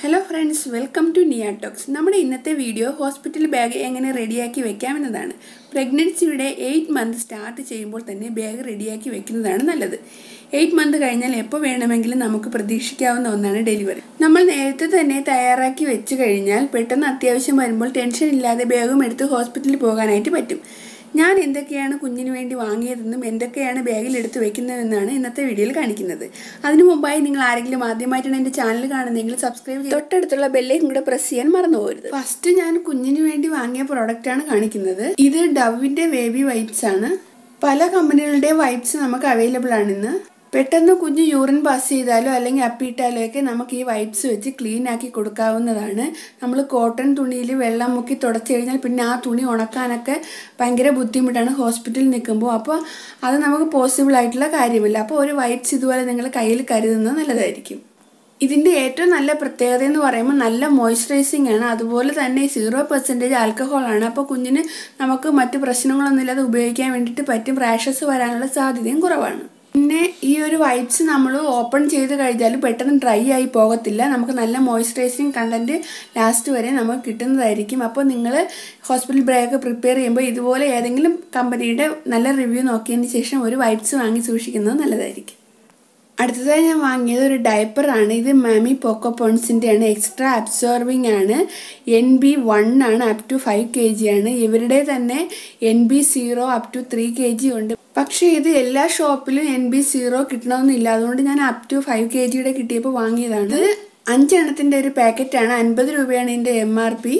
hello friends welcome to Niya talks നമ്മുടെ ഇന്നത്തെ video hospital bag എങ്ങനെ റെഡിയാക്കി വെക്കാമെന്നതാണ് പ്രഗ്നൻസിയുടെ എയ്റ്റ് മന്ത് സ്റ്റാർട്ട് ചെയ്യുമ്പോൾ തന്നെ ബാഗ് റെഡിയാക്കി വെക്കുന്നതാണ് നല്ലത് എയ്റ്റ് മന്ത് കഴിഞ്ഞാൽ എപ്പോൾ വേണമെങ്കിലും നമുക്ക് പ്രതീക്ഷിക്കാവുന്ന ഒന്നാണ് ഡെലിവറി നമ്മൾ നേരത്തെ തന്നെ തയ്യാറാക്കി വെച്ച് കഴിഞ്ഞാൽ പെട്ടെന്ന് അത്യാവശ്യം വരുമ്പോൾ ടെൻഷൻ ഇല്ലാതെ ബാഗും എടുത്ത് ഹോസ്പിറ്റലിൽ പോകാനായിട്ട് പറ്റും ഞാൻ എന്തൊക്കെയാണ് കുഞ്ഞിന് വേണ്ടി വാങ്ങിയതെന്നും എന്തൊക്കെയാണ് ബാഗിൽ എടുത്ത് വെക്കുന്നതെന്നാണ് ഇന്നത്തെ വീഡിയോയിൽ കാണിക്കുന്നത് അതിനു മുമ്പായി നിങ്ങൾ ആരെങ്കിലും ആദ്യമായിട്ടാണ് എൻ്റെ ചാനൽ കാണുന്നതെങ്കിൽ സബ്സ്ക്രൈബ് ചെയ്ത് തൊട്ടടുത്തുള്ള ബെല്ലേക്കും കൂടെ പ്രസ് ചെയ്യാൻ മറന്നു പോകരുത് ഫസ്റ്റ് ഞാൻ കുഞ്ഞിന് വേണ്ടി വാങ്ങിയ പ്രോഡക്റ്റാണ് കാണിക്കുന്നത് ഇത് ഡവിൻ്റെ ബേബി വൈപ്സ് ആണ് പല കമ്പനികളുടെ വൈപ്സ് നമുക്ക് അവൈലബിൾ ആണ് ഇന്ന് പെട്ടെന്ന് കുഞ്ഞ് യൂറിൻ പാസ് ചെയ്താലോ അല്ലെങ്കിൽ അപ്പിയിട്ടാലോ ഒക്കെ നമുക്ക് ഈ വൈപ്സ് വെച്ച് ക്ലീൻ ആക്കി കൊടുക്കാവുന്നതാണ് നമ്മൾ കോട്ടൺ തുണിയിൽ വെള്ളം മുക്കി തുടച്ചു കഴിഞ്ഞാൽ പിന്നെ ആ തുണി ഉണക്കാനൊക്കെ ഭയങ്കര ബുദ്ധിമുട്ടാണ് ഹോസ്പിറ്റലിൽ നിൽക്കുമ്പോൾ അപ്പോൾ അത് നമുക്ക് പോസിബിൾ ആയിട്ടുള്ള കാര്യമില്ല അപ്പോൾ ഒരു വൈപ്സ് ഇതുപോലെ നിങ്ങൾ കയ്യിൽ കരുതുന്നത് നല്ലതായിരിക്കും ഇതിൻ്റെ ഏറ്റവും നല്ല പ്രത്യേകത എന്ന് പറയുമ്പോൾ നല്ല മോയ്സ്ചറൈസിങ് ആണ് അതുപോലെ തന്നെ സീറോ പെർസെൻറ്റേജ് ആൽക്കഹോൾ ആണ് അപ്പോൾ കുഞ്ഞിന് നമുക്ക് മറ്റ് പ്രശ്നങ്ങളൊന്നുമില്ലാതെ ഉപയോഗിക്കാൻ വേണ്ടിയിട്ട് പറ്റും റാഷസ് വരാനുള്ള സാധ്യതയും കുറവാണ് പിന്നെ ഈ ഒരു വൈപ്സ് നമ്മൾ ഓപ്പൺ ചെയ്ത് കഴിഞ്ഞാൽ പെട്ടെന്ന് ഡ്രൈ ആയി പോകത്തില്ല നമുക്ക് നല്ല മോയ്സ്ചറൈസിങ് കണ്ടൻറ്റ് ലാസ്റ്റ് വരെ നമുക്ക് കിട്ടുന്നതായിരിക്കും അപ്പോൾ നിങ്ങൾ ഹോസ്പിറ്റൽ ബ്രേക്ക് പ്രിപ്പയർ ചെയ്യുമ്പോൾ ഇതുപോലെ ഏതെങ്കിലും കമ്പനിയുടെ നല്ല റിവ്യൂ നോക്കിയതിന് ശേഷം ഒരു വൈപ്സ് വാങ്ങി സൂക്ഷിക്കുന്നത് നല്ലതായിരിക്കും അടുത്തതായി ഞാൻ വാങ്ങിയത് ഒരു ഡയപ്പറാണ് ഇത് മാമി പോക്കോ പോൺസിൻ്റെ ആണ് എക്സ്ട്രാ അബ്സോർബിംഗ് ആണ് എൻ ബി വൺ ആണ് up to five K G ആണ് ഇവരുടെ തന്നെ N B zero up to three K G ഉണ്ട് പക്ഷേ ഇത് എല്ലാ ഷോപ്പിലും എൻ ബി സീറോ കിട്ടണമെന്നില്ല അതുകൊണ്ട് ഞാൻ അപ് ടു ഫൈവ് കെ ജിയുടെ കിട്ടിയപ്പോൾ വാങ്ങിയതാണ് ഇത് അഞ്ചെണ്ണത്തിൻ്റെ ഒരു പാക്കറ്റാണ് അൻപത് രൂപയാണ് ഇതിൻ്റെ എം ആർ പി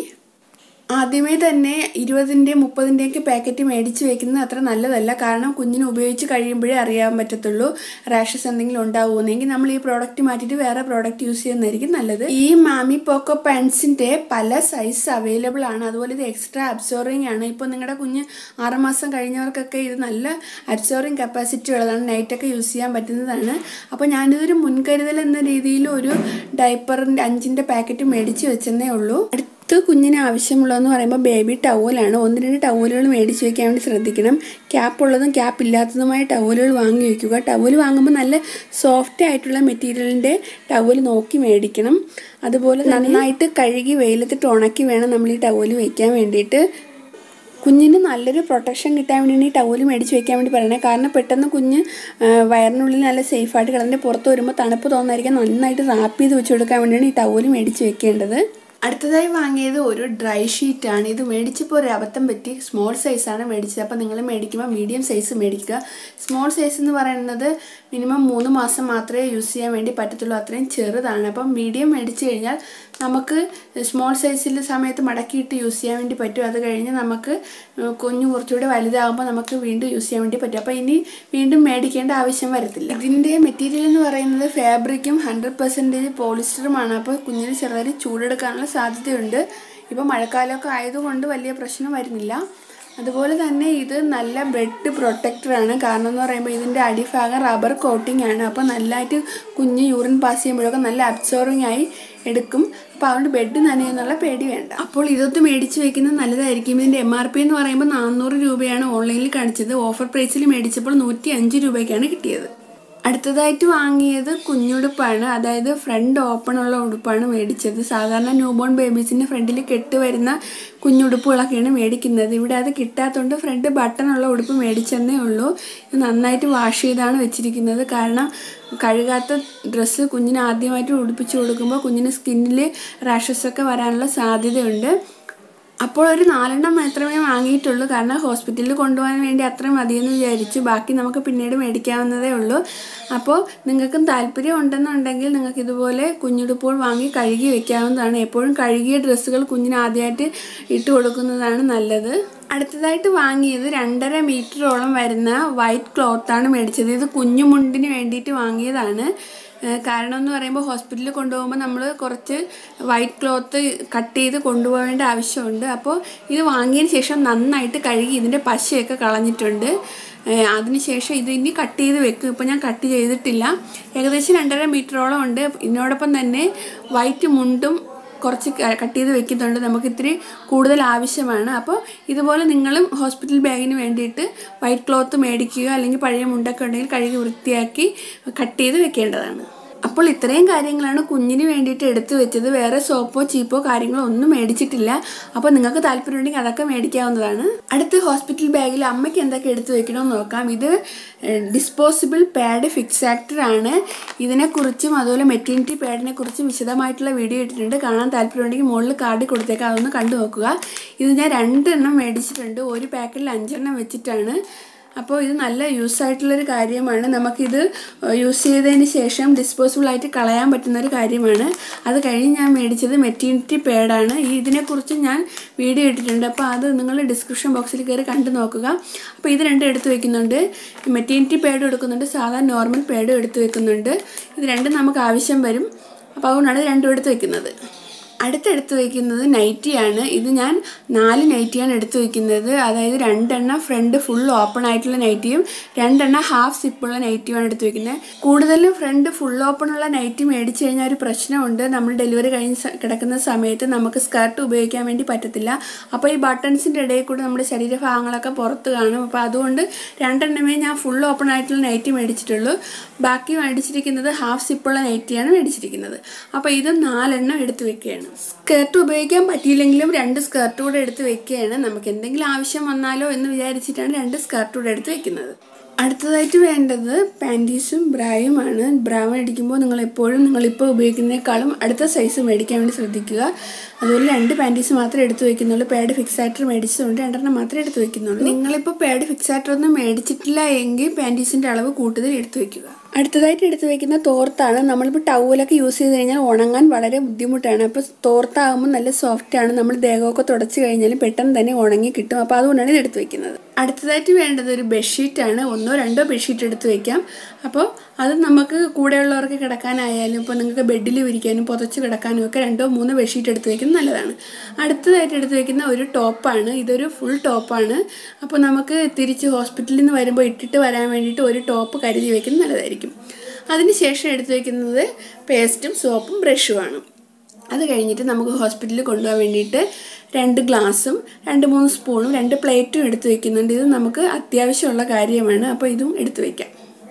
ആദ്യമേ തന്നെ ഇരുപതിൻ്റെയും മുപ്പതിൻ്റെയൊക്കെ പാക്കറ്റ് മേടിച്ച് വെക്കുന്നത് അത്ര നല്ലതല്ല കാരണം കുഞ്ഞിന് ഉപയോഗിച്ച് കഴിയുമ്പോഴേ അറിയാൻ പറ്റത്തുള്ളൂ റാഷസ് എന്തെങ്കിലും ഉണ്ടാവുമെന്നെങ്കിൽ നമ്മൾ ഈ പ്രോഡക്റ്റ് മാറ്റിയിട്ട് വേറെ പ്രോഡക്റ്റ് യൂസ് ചെയ്യുന്നതായിരിക്കും നല്ലത് ഈ മാമി പോക്കോ പാൻസിൻ്റെ പല സൈസ് അവൈലബിൾ ആണ് അതുപോലെ ഇത് എക്സ്ട്രാ അബ്സോർവിങ് ആണ് ഇപ്പോൾ നിങ്ങളുടെ കുഞ്ഞ് ആറുമാസം കഴിഞ്ഞവർക്കൊക്കെ ഇത് നല്ല അബ്സോർവിങ് കപ്പാസിറ്റി ഉള്ളതാണ് നൈറ്റൊക്കെ യൂസ് ചെയ്യാൻ പറ്റുന്നതാണ് അപ്പോൾ ഞാനിതൊരു മുൻകരുതൽ എന്ന രീതിയിൽ ഒരു ഡൈപ്പറിൻ്റെ അഞ്ചിൻ്റെ പാക്കറ്റ് മേടിച്ച് വെച്ചെന്നേ ഉള്ളൂ അടുത്ത് കുഞ്ഞിന് ആവശ്യമുള്ളതെന്ന് പറയുമ്പോൾ ബേബി ടവലാണ് ഒന്ന് രണ്ട് ടവലുകൾ മേടിച്ച് വെക്കാൻ വേണ്ടി ശ്രദ്ധിക്കണം ക്യാപ്പ് ഉള്ളതും ക്യാപ്പ് ഇല്ലാത്തതുമായ ടവലുകൾ വാങ്ങി വെക്കുക ടവൽ വാങ്ങുമ്പോൾ നല്ല സോഫ്റ്റ് ആയിട്ടുള്ള മെറ്റീരിയലിൻ്റെ ടവൽ നോക്കി മേടിക്കണം അതുപോലെ നന്നായിട്ട് കഴുകി വെയിലത്തിട്ട് ഉണക്കി വേണം നമ്മൾ ഈ ടവൽ വയ്ക്കാൻ വേണ്ടിയിട്ട് കുഞ്ഞിന് നല്ലൊരു പ്രൊട്ടക്ഷൻ കിട്ടാൻ വേണ്ടിയാണ് ഈ ടവൽ മേടിച്ച് വെക്കാൻ വേണ്ടി പറയണേ കാരണം പെട്ടെന്ന് കുഞ്ഞ് വയറിനുള്ളിൽ നല്ല സേഫായിട്ട് കിടന്നിട്ട് പുറത്ത് വരുമ്പോൾ തണുപ്പ് തോന്നായിരിക്കും നന്നായിട്ട് റാപ്പ് ചെയ്ത് വെച്ച് കൊടുക്കാൻ വേണ്ടിയാണ് ഈ ടവൽ മേടിച്ച് വെക്കേണ്ടത് അടുത്തതായി വാങ്ങിയത് ഒരു ഡ്രൈ ഷീറ്റാണ് ഇത് മേടിച്ചപ്പോൾ ഒരു അബദ്ധം പറ്റി സ്മോൾ സൈസാണ് മേടിച്ചത് അപ്പോൾ നിങ്ങൾ മേടിക്കുമ്പോൾ മീഡിയം സൈസ് മേടിക്കുക സ്മോൾ സൈസ് എന്ന് പറയുന്നത് മിനിമം മൂന്ന് മാസം മാത്രമേ യൂസ് ചെയ്യാൻ വേണ്ടി പറ്റത്തുള്ളൂ അത്രയും ചെറുതാണ് അപ്പം മീഡിയം മേടിച്ച് കഴിഞ്ഞാൽ നമുക്ക് സ്മോൾ സൈസിൽ സമയത്ത് മടക്കിയിട്ട് യൂസ് ചെയ്യാൻ വേണ്ടി പറ്റും അത് കഴിഞ്ഞ് നമുക്ക് കുഞ്ഞു കുറച്ചുകൂടി വലുതാകുമ്പോൾ നമുക്ക് വീണ്ടും യൂസ് ചെയ്യാൻ വേണ്ടി പറ്റും അപ്പോൾ ഇനി വീണ്ടും മേടിക്കേണ്ട ആവശ്യം വരത്തില്ല ഇതിൻ്റെ മെറ്റീരിയൽ എന്ന് പറയുന്നത് ഫാബ്രിക്കും ഹൺഡ്രഡ് പെർസെൻറ്റേജ് പോളിസ്റ്ററുമാണ് അപ്പോൾ കുഞ്ഞിന് ചെറുതായി ചൂടെടുക്കാനുള്ള സാധ്യതയുണ്ട് ഇപ്പോൾ മഴക്കാലമൊക്കെ ആയതുകൊണ്ട് വലിയ പ്രശ്നം വരുന്നില്ല അതുപോലെ തന്നെ ഇത് നല്ല ബെഡ് പ്രൊട്ടക്ടറാണ് കാരണം എന്ന് പറയുമ്പോൾ ഇതിൻ്റെ അടിഭാഗം റബ്ബർ കോട്ടിംഗ് ആണ് അപ്പോൾ നല്ലതായിട്ട് കുഞ്ഞ് യൂറിൻ പാസ് ചെയ്യുമ്പോഴൊക്കെ നല്ല അബ്സോർവിങ് ആയി എടുക്കും അപ്പോൾ അതുകൊണ്ട് ബെഡ് നനയെന്നുള്ള പേടി വേണ്ട അപ്പോൾ ഇതൊത്ത് മേടിച്ച് വെക്കുന്നത് നല്ലതായിരിക്കും ഇതിൻ്റെ എം ആർ പി എന്ന് പറയുമ്പോൾ നാനൂറ് രൂപയാണ് ഓൺലൈനിൽ കാണിച്ചത് ഓഫർ പ്രൈസിൽ മേടിച്ചപ്പോൾ നൂറ്റി അഞ്ച് രൂപയ്ക്കാണ് കിട്ടിയത് അടുത്തതായിട്ട് വാങ്ങിയത് കുഞ്ഞുടുപ്പാണ് അതായത് ഫ്രണ്ട് ഓപ്പൺ ഉള്ള ഉടുപ്പാണ് മേടിച്ചത് സാധാരണ ന്യൂബോൺ ബേബീസിൻ്റെ ഫ്രണ്ടിൽ കെട്ട് വരുന്ന കുഞ്ഞുടുപ്പുകളൊക്കെയാണ് മേടിക്കുന്നത് ഇവിടെ അത് കിട്ടാത്തതുകൊണ്ട് ഫ്രണ്ട് ബട്ടൺ ഉള്ള ഉടുപ്പ് മേടിച്ചെന്നേ ഉള്ളൂ ഇത് നന്നായിട്ട് വാഷ് ചെയ്താണ് വെച്ചിരിക്കുന്നത് കാരണം കഴുകാത്ത ഡ്രസ്സ് കുഞ്ഞിന് ആദ്യമായിട്ട് ഉടുപ്പിച്ച് കൊടുക്കുമ്പോൾ കുഞ്ഞിന് സ്കിന്നിൽ റാഷസ് ഒക്കെ വരാനുള്ള സാധ്യതയുണ്ട് അപ്പോൾ ഒരു നാലെണ്ണം മാത്രമേ വാങ്ങിയിട്ടുള്ളൂ കാരണം ഹോസ്പിറ്റലിൽ കൊണ്ടുപോകാൻ വേണ്ടി അത്ര മതിയെന്ന് വിചാരിച്ചു ബാക്കി നമുക്ക് പിന്നീട് മേടിക്കാവുന്നതേ ഉള്ളൂ അപ്പോൾ നിങ്ങൾക്കും താല്പര്യം ഉണ്ടെന്നുണ്ടെങ്കിൽ നിങ്ങൾക്ക് ഇതുപോലെ കുഞ്ഞുടുപ്പോൾ വാങ്ങി കഴുകി വെക്കാവുന്നതാണ് എപ്പോഴും കഴുകിയ ഡ്രസ്സുകൾ കുഞ്ഞിന് ആദ്യമായിട്ട് ഇട്ട് കൊടുക്കുന്നതാണ് നല്ലത് അടുത്തതായിട്ട് വാങ്ങിയത് രണ്ടര മീറ്ററോളം വരുന്ന വൈറ്റ് ക്ലോത്താണ് മേടിച്ചത് ഇത് കുഞ്ഞുമുണ്ടിന് വേണ്ടിയിട്ട് വാങ്ങിയതാണ് കാരണം എന്ന് പറയുമ്പോൾ ഹോസ്പിറ്റലിൽ കൊണ്ടുപോകുമ്പോൾ നമ്മൾ കുറച്ച് വൈറ്റ് ക്ലോത്ത് കട്ട് ചെയ്ത് കൊണ്ടുപോകേണ്ട ആവശ്യമുണ്ട് അപ്പോൾ ഇത് വാങ്ങിയതിന് ശേഷം നന്നായിട്ട് കഴുകി ഇതിൻ്റെ പശയൊക്കെ കളഞ്ഞിട്ടുണ്ട് അതിനുശേഷം ഇത് ഇനി കട്ട് ചെയ്ത് വെക്കും ഇപ്പോൾ ഞാൻ കട്ട് ചെയ്തിട്ടില്ല ഏകദേശം രണ്ടര മീറ്ററോളം ഉണ്ട് ഇതിനോടൊപ്പം തന്നെ വൈറ്റ് മുണ്ടും കുറച്ച് കട്ട് ചെയ്ത് വെക്കുന്നുണ്ട് നമുക്ക് ഇത്തിരി കൂടുതൽ ആവശ്യമാണ് അപ്പോൾ ഇതുപോലെ നിങ്ങളും ഹോസ്പിറ്റൽ ബാഗിന് വേണ്ടിയിട്ട് വൈറ്റ് ക്ലോത്ത് മേടിക്കുക അല്ലെങ്കിൽ പഴയ മുണ്ടൊക്കെ ഉണ്ടെങ്കിൽ കഴുകി വൃത്തിയാക്കി കട്ട് ചെയ്ത് വെക്കേണ്ടതാണ് അപ്പോൾ ഇത്രയും കാര്യങ്ങളാണ് കുഞ്ഞിന് വേണ്ടിയിട്ട് എടുത്തു വെച്ചത് വേറെ സോപ്പോ ചീപ്പോ കാര്യങ്ങളോ ഒന്നും മേടിച്ചിട്ടില്ല അപ്പോൾ നിങ്ങൾക്ക് താല്പര്യമുണ്ടെങ്കിൽ അതൊക്കെ മേടിക്കാവുന്നതാണ് അടുത്ത് ഹോസ്പിറ്റൽ ബാഗിൽ അമ്മയ്ക്ക് എന്തൊക്കെ എടുത്തു വെക്കണമെന്ന് നോക്കാം ഇത് ഡിസ്പോസിബിൾ പാഡ് ഫിക്സ് ആക്ടർ ആണ് ഇതിനെക്കുറിച്ചും അതുപോലെ മെറ്റീനിറ്റി പാഡിനെ കുറിച്ചും വിശദമായിട്ടുള്ള വീഡിയോ ഇട്ടിട്ടുണ്ട് കാണാൻ താല്പര്യമുണ്ടെങ്കിൽ മുകളിൽ കാർഡിൽ കൊടുത്തേക്കാം അതൊന്ന് കണ്ടു നോക്കുക ഇത് ഞാൻ രണ്ടെണ്ണം മേടിച്ചിട്ടുണ്ട് ഒരു പാക്കറ്റിൽ അഞ്ചെണ്ണം വെച്ചിട്ടാണ് അപ്പോൾ ഇത് നല്ല യൂസ് ആയിട്ടുള്ളൊരു കാര്യമാണ് നമുക്കിത് യൂസ് ചെയ്തതിന് ശേഷം ഡിസ്പോസിബിൾ ആയിട്ട് കളയാൻ പറ്റുന്ന ഒരു കാര്യമാണ് അത് കഴിഞ്ഞ് ഞാൻ മേടിച്ചത് മെറ്റീനിറ്റി പാഡാണ് ഈ ഇതിനെക്കുറിച്ച് ഞാൻ വീഡിയോ ഇട്ടിട്ടുണ്ട് അപ്പോൾ അത് നിങ്ങൾ ഡിസ്ക്രിപ്ഷൻ ബോക്സിൽ കയറി കണ്ടു നോക്കുക അപ്പോൾ ഇത് രണ്ടും എടുത്ത് വെക്കുന്നുണ്ട് മെറ്റീനിറ്റി പാഡും എടുക്കുന്നുണ്ട് സാധാരണ നോർമൽ പാഡും എടുത്ത് വെക്കുന്നുണ്ട് ഇത് രണ്ടും നമുക്ക് ആവശ്യം വരും അപ്പോൾ അതുകൊണ്ടാണ് ഇത് രണ്ടും എടുത്ത് വെക്കുന്നത് അടുത്തെടുത്ത് വയ്ക്കുന്നത് നൈറ്റിയാണ് ഇത് ഞാൻ നാല് നൈറ്റിയാണ് എടുത്ത് വയ്ക്കുന്നത് അതായത് രണ്ടെണ്ണം ഫ്രണ്ട് ഫുൾ ഓപ്പൺ ആയിട്ടുള്ള നൈറ്റിയും രണ്ടെണ്ണം ഹാഫ് സിപ്പുള്ള നൈറ്റിയുമാണ് എടുത്ത് വയ്ക്കുന്നത് കൂടുതലും ഫ്രണ്ട് ഫുൾ ഓപ്പൺ ഉള്ള നൈറ്റി മേടിച്ച് കഴിഞ്ഞാൽ ഒരു പ്രശ്നമുണ്ട് നമ്മൾ ഡെലിവറി കഴിഞ്ഞ് സ- കിടക്കുന്ന സമയത്ത് നമുക്ക് സ്കർട്ട് ഉപയോഗിക്കാൻ വേണ്ടി പറ്റത്തില്ല അപ്പോൾ ഈ ബട്ടൺസിൻ്റെ ഇടയിൽ കൂടെ നമ്മുടെ ശരീരഭാഗങ്ങളൊക്കെ പുറത്ത് കാണും അപ്പോൾ അതുകൊണ്ട് രണ്ടെണ്ണമേ ഞാൻ ഫുൾ ഓപ്പൺ ആയിട്ടുള്ള നൈറ്റി മേടിച്ചിട്ടുള്ളൂ ബാക്കി മേടിച്ചിരിക്കുന്നത് ഹാഫ് സിപ്പുള്ള നൈറ്റിയാണ് മേടിച്ചിരിക്കുന്നത് അപ്പോൾ ഇത് നാലെണ്ണം എടുത്ത് വെക്കുകയാണ് സ്കേർട്ട് ഉപയോഗിക്കാൻ പറ്റിയില്ലെങ്കിലും രണ്ട് സ്കേർട്ട് കൂടെ എടുത്ത് വെക്കുകയാണ് നമുക്ക് എന്തെങ്കിലും ആവശ്യം വന്നാലോ എന്ന് വിചാരിച്ചിട്ടാണ് രണ്ട് സ്കേർട്ട് കൂടെ എടുത്ത് വെക്കുന്നത് അടുത്തതായിട്ട് വേണ്ടത് പാൻറ്റീസും ബ്രായുമാണ് ബ്രാ മേടിക്കുമ്പോൾ നിങ്ങൾ എപ്പോഴും നിങ്ങളിപ്പോൾ ഉപയോഗിക്കുന്നതിനേക്കാളും അടുത്ത സൈസ് മേടിക്കാൻ വേണ്ടി ശ്രദ്ധിക്കുക അതുപോലെ രണ്ട് പാൻറ്റീസ് മാത്രമേ എടുത്ത് വെക്കുന്നുള്ളൂ പാഡ് ഫിക്സാറ്റർ മേടിച്ചതുകൊണ്ട് രണ്ടെണ്ണം മാത്രമേ എടുത്ത് വെക്കുന്നുള്ളൂ നിങ്ങളിപ്പോൾ പാഡ് ഫിക്സാറ്റർ ഒന്നും മേടിച്ചിട്ടില്ല എങ്കിൽ പാൻറ്റീസിൻ്റെ അളവ് കൂടുതൽ എടുത്ത് വെക്കുക അടുത്തതായിട്ട് എടുത്ത് വെക്കുന്ന തോർത്താണ് നമ്മളിപ്പോൾ ടവലൊക്കെ യൂസ് ചെയ്ത് കഴിഞ്ഞാൽ ഉണങ്ങാൻ വളരെ ബുദ്ധിമുട്ടാണ് അപ്പോൾ തോർത്താകുമ്പോൾ നല്ല സോഫ്റ്റ് ആണ് നമ്മൾ ദേഹമൊക്കെ തുടച്ച് കഴിഞ്ഞാലും പെട്ടെന്ന് തന്നെ ഉണങ്ങി കിട്ടും അപ്പോൾ അതുകൊണ്ടാണ് ഇത് എടുത്ത് വെക്കുന്നത് അടുത്തതായിട്ട് വേണ്ടത് ഒരു ബെഡ്ഷീറ്റാണ് ഒന്നോ രണ്ടോ ബെഡ്ഷീറ്റ് എടുത്ത് വെക്കാം അപ്പോൾ അത് നമുക്ക് കൂടെയുള്ളവർക്ക് കിടക്കാനായാലും ഇപ്പോൾ നിങ്ങൾക്ക് ബെഡിൽ വിരിക്കാനും പുതച്ച് കിടക്കാനും ഒക്കെ രണ്ടോ മൂന്നോ ബെഡ്ഷീറ്റ് എടുത്ത് വെക്കുന്നത് നല്ലതാണ് അടുത്തതായിട്ട് എടുത്ത് വെക്കുന്ന ഒരു ടോപ്പാണ് ഇതൊരു ഫുൾ ടോപ്പാണ് അപ്പോൾ നമുക്ക് തിരിച്ച് ഹോസ്പിറ്റലിൽ നിന്ന് വരുമ്പോൾ ഇട്ടിട്ട് വരാൻ വേണ്ടിയിട്ട് ഒരു ടോപ്പ് കരുതി വെക്കുന്നത് നല്ലതായിരിക്കും അതിനുശേഷം എടുത്ത് വെക്കുന്നത് പേസ്റ്റും സോപ്പും ബ്രഷുമാണ് അത് കഴിഞ്ഞിട്ട് നമുക്ക് ഹോസ്പിറ്റലിൽ കൊണ്ടുപോകാൻ വേണ്ടിയിട്ട് രണ്ട് ഗ്ലാസും രണ്ട് മൂന്ന് സ്പൂണും രണ്ട് പ്ലേറ്റും എടുത്ത് വെക്കുന്നുണ്ട് ഇത് നമുക്ക് അത്യാവശ്യമുള്ള കാര്യമാണ് അപ്പോൾ ഇതും എടുത്ത് വയ്ക്കാം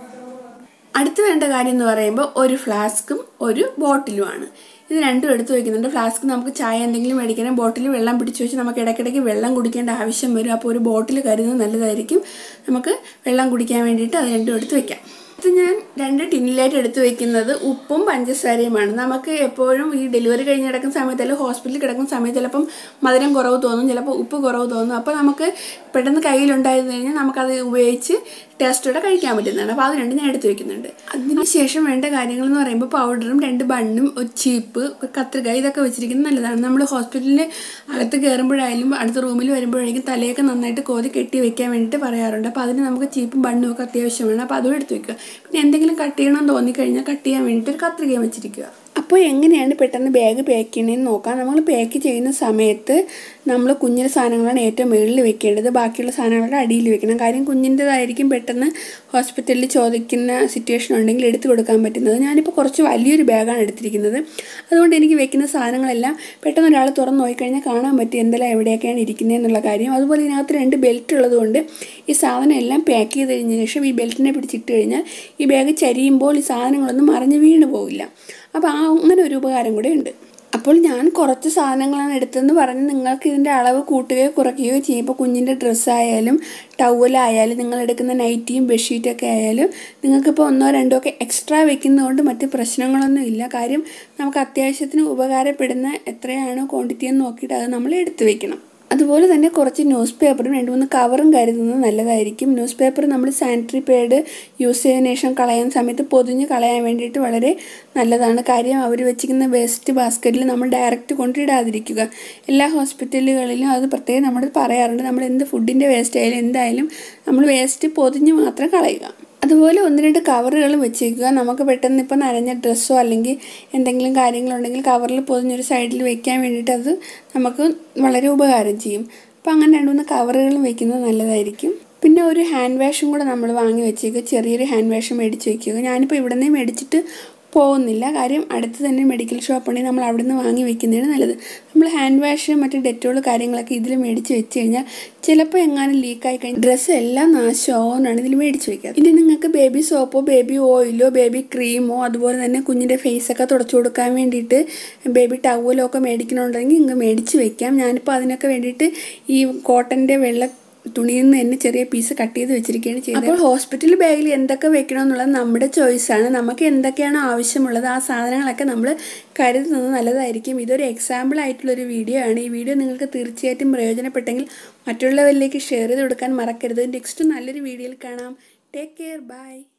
അടുത്ത് വേണ്ട കാര്യം എന്ന് പറയുമ്പോൾ ഒരു ഫ്ലാസ്കും ഒരു ബോട്ടിലുമാണ് ഇത് രണ്ടും എടുത്ത് വെക്കുന്നുണ്ട് ഫ്ലാസ്ക് നമുക്ക് ചായ എന്തെങ്കിലും മേടിക്കണം ബോട്ടിൽ വെള്ളം പിടിച്ച് വെച്ച് നമുക്ക് ഇടയ്ക്കിടയ്ക്ക് വെള്ളം കുടിക്കേണ്ട ആവശ്യം വരും അപ്പോൾ ഒരു ബോട്ടിൽ കരുതുന്നത് നല്ലതായിരിക്കും നമുക്ക് വെള്ളം കുടിക്കാൻ വേണ്ടിയിട്ട് അത് രണ്ടും എടുത്ത് വെക്കാം ഇത് ഞാൻ രണ്ട് ടിന്നിലായിട്ട് എടുത്ത് വെക്കുന്നത് ഉപ്പും പഞ്ചസാരയുമാണ് നമുക്ക് എപ്പോഴും ഈ ഡെലിവറി കഴിഞ്ഞ് കിടക്കുന്ന സമയത്ത് അല്ലെങ്കിൽ ഹോസ്പിറ്റലിൽ കിടക്കുന്ന സമയത്ത് ചിലപ്പം മധുരം കുറവ് തോന്നും ചിലപ്പോൾ ഉപ്പ് കുറവ് തോന്നും അപ്പോൾ നമുക്ക് പെട്ടെന്ന് കയ്യിലുണ്ടായിരുന്നു കഴിഞ്ഞാൽ നമുക്കത് ഉപയോഗിച്ച് ടേസ്റ്റോടെ കഴിക്കാൻ പറ്റുന്നതാണ് അപ്പോൾ അത് രണ്ടും ഞാൻ എടുത്ത് വെക്കുന്നുണ്ട് അതിനുശേഷം വേണ്ട കാര്യങ്ങൾ എന്ന് പറയുമ്പോൾ പൗഡറും രണ്ട് ബണ്ണും ഒരു ചീപ്പ് ഒരു കത്രിക ഇതൊക്കെ വെച്ചിരിക്കുന്നത് നല്ലതാണ് നമ്മൾ ഹോസ്പിറ്റലിൽ അകത്ത് കയറുമ്പോഴായാലും അടുത്ത റൂമിൽ വരുമ്പോഴായിരിക്കും തലയൊക്കെ നന്നായിട്ട് കോതി കെട്ടി വെക്കാൻ വേണ്ടിയിട്ട് പറയാറുണ്ട് അപ്പോൾ അതിന് നമുക്ക് ചീപ്പും ബണ്ണും ഒക്കെ അത്യാവശ്യമാണ് അപ്പോൾ അതും എടുത്ത് വെക്കുക പിന്നെ എന്തെങ്കിലും കട്ട് ചെയ്യണമെന്ന് തോന്നിക്കഴിഞ്ഞാൽ കട്ട് ചെയ്യാൻ വേണ്ടിയിട്ട് ഒരു കത്രികയും വെച്ചിരിക്കുക അപ്പോൾ എങ്ങനെയാണ് പെട്ടെന്ന് ബാഗ് പാക്ക് ചെയ്യണമെന്ന് നോക്കാം നമ്മൾ പാക്ക് ചെയ്യുന്ന സമയത്ത് നമ്മൾ കുഞ്ഞിൻ്റെ സാധനങ്ങളാണ് ഏറ്റവും മുകളിൽ വെക്കേണ്ടത് ബാക്കിയുള്ള സാധനങ്ങളുടെ അടിയിൽ വെക്കണം കാര്യം കുഞ്ഞിൻ്റെതായിരിക്കും പെട്ടെന്ന് ഹോസ്പിറ്റലിൽ ചോദിക്കുന്ന സിറ്റുവേഷൻ ഉണ്ടെങ്കിൽ എടുത്തു കൊടുക്കാൻ പറ്റുന്നത് ഞാനിപ്പോൾ കുറച്ച് വലിയൊരു ബാഗാണ് എടുത്തിരിക്കുന്നത് അതുകൊണ്ട് എനിക്ക് വെക്കുന്ന സാധനങ്ങളെല്ലാം പെട്ടെന്ന് ഒരാൾ തുറന്ന് നോക്കിക്കഴിഞ്ഞാൽ കാണാൻ പറ്റും എന്തെല്ലാം എവിടെയൊക്കെയാണ് ഇരിക്കുന്നത് എന്നുള്ള കാര്യം അതുപോലെ ഇതിനകത്ത് രണ്ട് ബെൽറ്റ് ഉള്ളതുകൊണ്ട് ഈ സാധനം എല്ലാം പാക്ക് ചെയ്ത് കഴിഞ്ഞ ശേഷം ഈ ബെൽറ്റിനെ പിടിച്ചിട്ട് കഴിഞ്ഞാൽ ഈ ബാഗ് ചരിയുമ്പോൾ ഈ സാധനങ്ങളൊന്നും മറിഞ്ഞ് വീണ് പോകില്ല അപ്പോൾ ആ അങ്ങനെ ഒരു ഉപകാരം കൂടെ ഉണ്ട് അപ്പോൾ ഞാൻ കുറച്ച് സാധനങ്ങളാണ് എടുത്തതെന്ന് പറഞ്ഞ് നിങ്ങൾക്ക് ഇതിൻ്റെ അളവ് കൂട്ടുകയോ കുറയ്ക്കുകയോ ചെയ്യും ഇപ്പോൾ കുഞ്ഞിൻ്റെ ഡ്രസ്സായാലും ടവലായാലും നിങ്ങൾ എടുക്കുന്ന നൈറ്റിയും ബെഡ്ഷീറ്റൊക്കെ ആയാലും നിങ്ങൾക്കിപ്പോൾ ഒന്നോ രണ്ടോ ഒക്കെ എക്സ്ട്രാ വെക്കുന്നതുകൊണ്ട് മറ്റ് പ്രശ്നങ്ങളൊന്നും ഇല്ല കാര്യം നമുക്ക് അത്യാവശ്യത്തിന് ഉപകാരപ്പെടുന്ന എത്രയാണോ ക്വാണ്ടിറ്റി എന്ന് നോക്കിയിട്ട് അത് നമ്മൾ എടുത്തു വെക്കണം അതുപോലെ തന്നെ കുറച്ച് ന്യൂസ് പേപ്പറും രണ്ട് മൂന്ന് കവറും കരുതുന്നത് നല്ലതായിരിക്കും ന്യൂസ് പേപ്പർ നമ്മൾ സാനിറ്ററി പാഡ് യൂസ് ചെയ്തതിനു ശേഷം കളയാൻ സമയത്ത് പൊതിഞ്ഞ് കളയാൻ വേണ്ടിയിട്ട് വളരെ നല്ലതാണ് കാര്യം അവർ വെച്ചിരിക്കുന്ന വേസ്റ്റ് ബാസ്ക്കറ്റിൽ നമ്മൾ ഡയറക്റ്റ് കൊണ്ടിടാതിരിക്കുക എല്ലാ ഹോസ്പിറ്റലുകളിലും അത് പ്രത്യേകം നമ്മൾ പറയാറുണ്ട് നമ്മൾ എന്ത് ഫുഡിൻ്റെ വേസ്റ്റ് ആയാലും എന്തായാലും നമ്മൾ വേസ്റ്റ് പൊതിഞ്ഞ് മാത്രം കളയുക അതുപോലെ ഒന്ന് രണ്ട് കവറുകളും വെച്ചേക്കുക നമുക്ക് പെട്ടെന്ന് ഇപ്പോൾ നനഞ്ഞ ഡ്രസ്സോ അല്ലെങ്കിൽ എന്തെങ്കിലും കാര്യങ്ങളുണ്ടെങ്കിൽ കവറിൽ പൊതിഞ്ഞൊരു സൈഡിൽ വെക്കാൻ വേണ്ടിയിട്ട് അത് നമുക്ക് വളരെ ഉപകാരം ചെയ്യും അപ്പോൾ അങ്ങനെ രണ്ട് മൂന്ന് കവറുകളും വെക്കുന്നത് നല്ലതായിരിക്കും പിന്നെ ഒരു ഹാൻഡ് വാഷും കൂടെ നമ്മൾ വാങ്ങി വെച്ചേക്കുക ചെറിയൊരു ഹാൻഡ് വാഷ് മേടിച്ച് വെക്കുക ഞാനിപ്പോൾ ഇവിടെ നിന്ന് മേടിച്ചിട്ട് പോകുന്നില്ല കാര്യം അടുത്ത് തന്നെ മെഡിക്കൽ ഷോപ്പ് ഉണ്ടെങ്കിൽ നമ്മൾ അവിടെ നിന്ന് വാങ്ങി വെക്കുന്നതാണ് നല്ലത് നമ്മൾ ഹാൻഡ് വാഷ് മറ്റ് ഡെറ്റോൾ കാര്യങ്ങളൊക്കെ ഇതിൽ മേടിച്ച് വെച്ച് കഴിഞ്ഞാൽ ചിലപ്പോൾ എങ്ങാനും ലീക്കായി കഴിഞ്ഞാൽ ഡ്രസ്സ് എല്ലാം നാശമാവുന്നതാണ് ഇതിൽ മേടിച്ച് വെക്കുക ഇനി നിങ്ങൾക്ക് ബേബി സോപ്പോ ബേബി ഓയിലോ ബേബി ക്രീമോ അതുപോലെ തന്നെ കുഞ്ഞിൻ്റെ ഫേസൊക്കെ തുടച്ചു കൊടുക്കാൻ വേണ്ടിയിട്ട് ബേബി ടവലോ ഒക്കെ മേടിക്കണമെന്നുണ്ടെങ്കിൽ ഇങ്ങ് മേടിച്ച് വെക്കാം ഞാനിപ്പോൾ അതിനൊക്കെ വേണ്ടിയിട്ട് ഈ കോട്ടൻ്റെ വെള്ള തുണിയിൽ നിന്ന് തന്നെ ചെറിയ പീസ് കട്ട് ചെയ്ത് വെച്ചിരിക്കുകയാണ് ചെയ്യുന്നത് അപ്പോൾ ഹോസ്പിറ്റൽ ബാഗിൽ എന്തൊക്കെ വെക്കണം എന്നുള്ളത് നമ്മുടെ ചോയ്സാണ് നമുക്ക് എന്തൊക്കെയാണ് ആവശ്യമുള്ളത് ആ സാധനങ്ങളൊക്കെ നമ്മൾ കരുതുന്നത് നല്ലതായിരിക്കും ഇതൊരു എക്സാമ്പിൾ ആയിട്ടുള്ളൊരു വീഡിയോ ആണ് ഈ വീഡിയോ നിങ്ങൾക്ക് തീർച്ചയായിട്ടും പ്രയോജനപ്പെട്ടെങ്കിൽ മറ്റുള്ളവരിലേക്ക് ഷെയർ ചെയ്ത് കൊടുക്കാൻ മറക്കരുത് നെക്സ്റ്റ് നല്ലൊരു വീഡിയോയിൽ കാണാം ടേക്ക് കെയർ ബൈ